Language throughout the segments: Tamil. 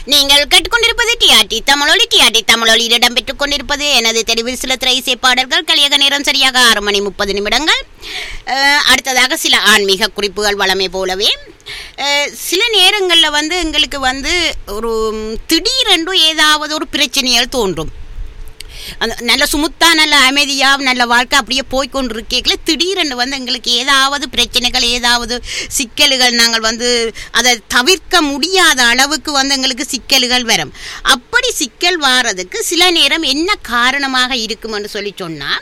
நீங்கள் கேட்டுக்கொண்டிருப்பது டிஆர்டி தமிழொலி டிஆர்டி தமிழொலியில் இடம்பெற்றுக் கொண்டிருப்பது எனது தெருவில் சில திரை இசை பாடல்கள் கலியக நேரம் சரியாக ஆறு மணி முப்பது நிமிடங்கள் அஹ், அடுத்ததாக சில ஆன்மீக குறிப்புகள் வளமை போலவே அஹ், சில நேரங்களில் வந்து எங்களுக்கு வந்து ஒரு ம், திடீரென்று ஏதாவது ஒரு பிரச்சனைகள் தோன்றும் அந்த நல்ல சுமுத்தா நல்ல அமைதியா நல்ல வாழ்க்கை அப்படியே போய் கொண்டிருக்கேங்கள திடீரென்று வந்து எங்களுக்கு ஏதாவது பிரச்சனைகள் ஏதாவது சிக்கல்கள் நாங்கள் வந்து அதை தவிர்க்க முடியாத அளவுக்கு வந்து எங்களுக்கு சிக்கல்கள் வரும் அப்படி சிக்கல் வாரதுக்கு சில நேரம் என்ன காரணமாக இருக்கும்னு சொல்லி சொன்னால்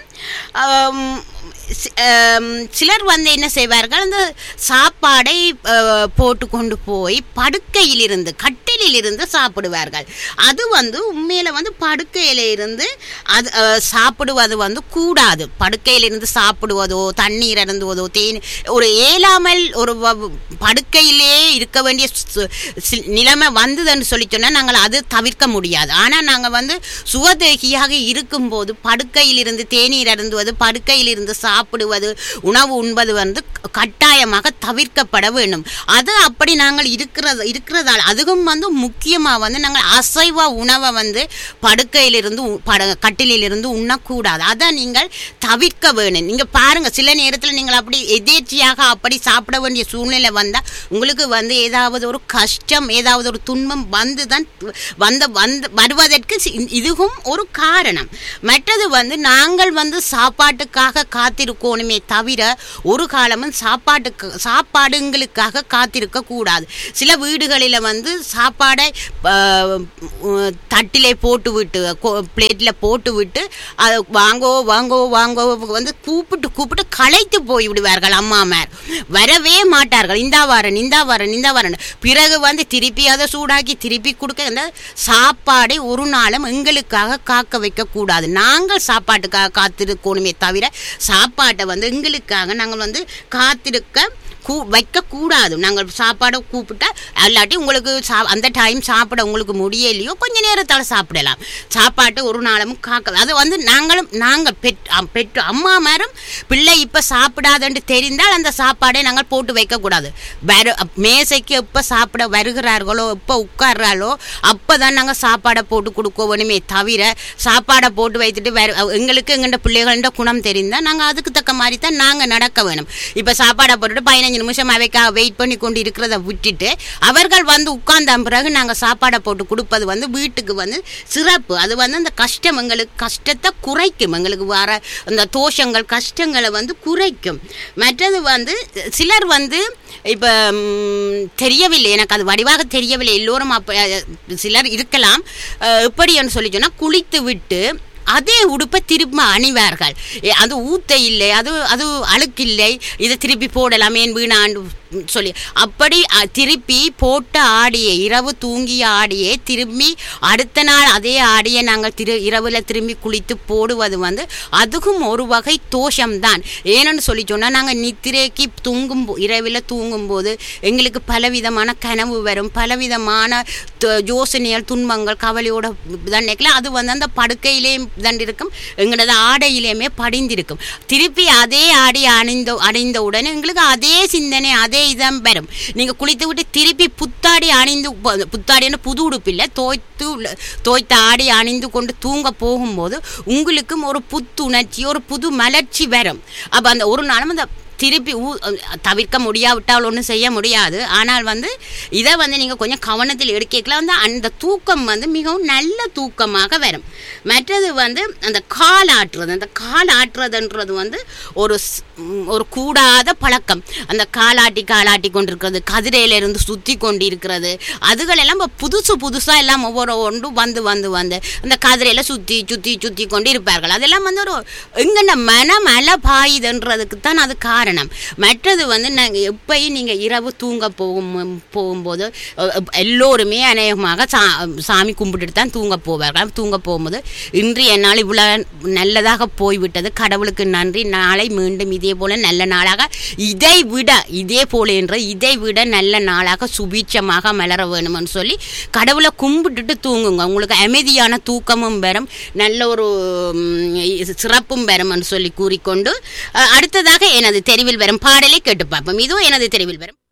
சிலர் வந்து என்ன செய்வார்கள் அந்த சாப்பாடை அஹ், போட்டு கொண்டு போய் படுக்கையிலிருந்து கட்டிலிருந்து சாப்பிடுவார்கள் அது வந்து உண்மையில வந்து படுக்கையில இருந்து அது அஹ், சாப்பிடுவது வந்து கூடாது படுக்கையிலிருந்து சாப்பிடுவதோ தண்ணீர் அருந்துவதோ தேன் ஒரு ஏலாமல் ஒரு வ- படுக்கையிலே இருக்க வேண்டிய சு- சி- நிலைமை வந்ததுன்னு சொல்லி சொன்னால் நாங்கள் அது தவிர்க்க முடியாது ஆனால் நாங்கள் வந்து சுகதேகியாக இருக்கும்போது படுக்கையிலிருந்து தேநீர் அருந்துவது படுக்கையிலிருந்து சாப்பிடுவது உணவு உண்பது வந்து க- கட்டாயமாக தவிர்க்கப்பட வேண்டும் அது அப்படி நாங்கள் இருக்கிறது இருக்கிறதால் அதுவும் வந்து முக்கியமாக வந்து நாங்கள் அசைவ உணவை வந்து படுக்கையிலிருந்து உ- பட கட்டிலிருந்து உண்ணக்கூடாது அதை நீங்கள் தவிர்க்க வேணும் நீங்கள் பாருங்க சில நேரத்தில் நீங்கள் அப்படி எதேச்சியாக அப்படி சாப்பிட வேண்டிய சூழ்நிலை வந்தால் உங்களுக்கு வந்து ஏதாவது ஒரு கஷ்டம் ஏதாவது ஒரு துன்பம் வந்து தான் வந்த வந்து வருவதற்கு சி- இதுவும் ஒரு காரணம் மற்றது வந்து நாங்கள் வந்து சாப்பாட்டுக்காக காத்திருக்கணுமே தவிர ஒரு காலமும் சாப்பாட்டுக்கு சாப்பாடுங்களுக்காக காத்திருக்க கூடாது சில வீடுகளில் வந்து சாப்பாடை ஆஹ், உம், தட்டிலே போட்டு விட்டு பிளேட்டில் போட்டு விட்டு அதை வாங்கோ வாங்கோ வாங்கோ வந்து கூப்பிட்டு கூப்பிட்டு களைத்து போய் விடுவார்கள் அம்மாமார் வரவே மாட்டார்கள் இந்தா வாரன் இந்தா வாரன் இந்தா வாரன் பிறகு வந்து திருப்பி அதை சூடாக்கி திருப்பி கொடுக்க அந்த சாப்பாடை ஒரு நாளும் எங்களுக்காக காக்க வைக்க கூடாது நாங்கள் சாப்பாட்டுக்காக காத்திருக்கணுமே தவிர சாப்பாட்டை வந்து எங்களுக்காக நாங்கள் வந்து காத்திருக்க கூ வைக்கக்கூடாது நாங்கள் சாப்பாடை கூப்பிட்டா இல்லாட்டி உங்களுக்கு சா அந்த டைம் சாப்பிட உங்களுக்கு முடியலையோ கொஞ்ச நேரத்தால் சாப்பிடலாம் சாப்பாட்டை ஒரு நாளும் காக்க அது வந்து நாங்களும் நாங்கள் பெற் அம்- பெற்று அம்மா மாரும் பிள்ளை இப்போ சாப்பிடாதுன்னு தெரிந்தால் அந்த சாப்பாடை நாங்கள் போட்டு வைக்கக்கூடாது வர மேசைக்கு எப்போ சாப்பிட வருகிறார்களோ எப்போ உட்கார்றாலோ அப்போ தான் நாங்கள் சாப்பாடை போட்டு கொடுக்க வேணுமே தவிர சாப்பாடை போட்டு வைத்துட்டு வேற எங்களுக்கு எங்கள்ட பிள்ளைகள குணம் தெரிந்தால் நாங்கள் அதுக்கு தக்க மாதிரி தான் நாங்கள் நடக்க வேணும் இப்போ சாப்பாடை போட்டுட்டு பதினஞ்சு நிமிஷம் அவைக்காக வெயிட் பண்ணி கொண்டு இருக்கிறத விட்டுட்டு அவர்கள் வந்து உட்கார்ந்த பிறகு நாங்கள் சாப்பாடை போட்டு கொடுப்பது வந்து வீட்டுக்கு வந்து சிறப்பு அது வந்து அந்த கஷ்டம் எங்களுக்கு கஷ்டத்தை குறைக்கும் எங்களுக்கு வர அந்த தோஷங்கள் கஷ்டங்களை வந்து குறைக்கும் மற்றது வந்து சிலர் வந்து இப்போ தெரியவில்லை எனக்கு அது வடிவாக தெரியவில்லை எல்லோரும் அப்ப அஹ், சிலர் இருக்கலாம் அஹ், எப்படின்னு சொல்லி சொன்னால் குளித்து விட்டு அதே உடுப்பை திரும்ப அணிவார்கள் ஏ, அது ஊத்த இல்லை அது அது அழுக்கில்லை இதை திருப்பி போடலாம் ஏன் வீணாண்டு சொல்லி அப்படி அ, திருப்பி போட்ட ஆடியை இரவு தூங்கிய ஆடியை திரும்பி அடுத்த நாள் அதே ஆடியை நாங்கள் திரு இரவில் திரும்பி குளித்து போடுவது வந்து அதுவும் ஒரு வகை தோஷம்தான் ஏன்னு சொல்லி சொன்னால் நாங்கள் நித்திரைக்கு தூங்கும் போ- இரவில் தூங்கும்போது எங்களுக்கு பலவிதமான கனவு வரும் பலவிதமான த- யோசனைகள் துன்பங்கள் கவலையோட தண்டைக்கல அது வந்து அந்த படுக்கையிலே தண்டிருக்கும் எங்களது ஆடையிலேயுமே படிந்திருக்கும் திருப்பி அதே ஆடை அணிந்த அணிந்த உடனே எங்களுக்கு அதே சிந்தனை அதே இதம் வரும் நீங்கள் குளித்து விட்டு திருப்பி புத்தாடி அணிந்து ப- புத்தாடின்னு புது உடுப்பில்லை தோய்த்து உள்ள- தோய்த்த ஆடை அணிந்து கொண்டு தூங்க போகும்போது உங்களுக்கும் ஒரு புத்துணர்ச்சி ஒரு புது மலர்ச்சி வரும் அப்போ அந்த ஒரு நாளும் அந்த திருப்பி ஊ தவிர்க்க முடியாவிட்டால் ஒன்றும் செய்ய முடியாது ஆனால் வந்து இதை வந்து நீங்கள் கொஞ்சம் கவனத்தில் எடுக்கலாம் வந்து அந்த தூக்கம் வந்து மிகவும் நல்ல தூக்கமாக வரும் மற்றது வந்து அந்த கால் ஆட்டுறது அந்த கால் ஆட்டுறதுன்றது வந்து ஒரு ஸ்- ம், ஒரு கூடாத பழக்கம் அந்த காலாட்டி காலாட்டி கொண்டிருக்கிறது கதிரையில இருந்து சுற்றி கொண்டு இருக்கிறது அதுகளெல்லாம் இப்போ புதுசு புதுசாக எல்லாம் ஒவ்வொரு ஒன்றும் வந்து வந்து வந்து அந்த கதிரையில் சுற்றி சுற்றி சுற்றி கொண்டு இருப்பார்கள் அதெல்லாம் வந்து ஒரு எங்கன மனம் அலை பாயுதுன்றதுக்கு தான் அது காரணம் மற்றது வந்து நாங்கள் எப்பயும் நீங்கள் இரவு தூங்க போகும் போகும்போது அஹ், எல்லோருமே அநேகமாக சா சாமி கும்பிட்டுட்டு தான் தூங்க போவார்கள் தூங்க போகும்போது இன்று என்னால் இவ்வளோ நல்லதாக போய்விட்டது கடவுளுக்கு நன்றி நாளை மீண்டும் இதே போல நல்ல நாளாக இதை விட இதே போல என்ற இதை விட நல்ல நாளாக சுபீட்சமாக மலர வேணும்னு சொல்லி கடவுளை கும்பிட்டுட்டு தூங்குங்க உங்களுக்கு அமைதியான தூக்கமும் பெறும் நல்ல ஒரு ம், சிறப்பும் பெறும்னு சொல்லி கூறிக்கொண்டு அஹ், அடுத்ததாக எனது தெருவில் வரும் பாடலை கேட்டு பார்ப்போம் இதுவும் எனது தெருவில் வரும்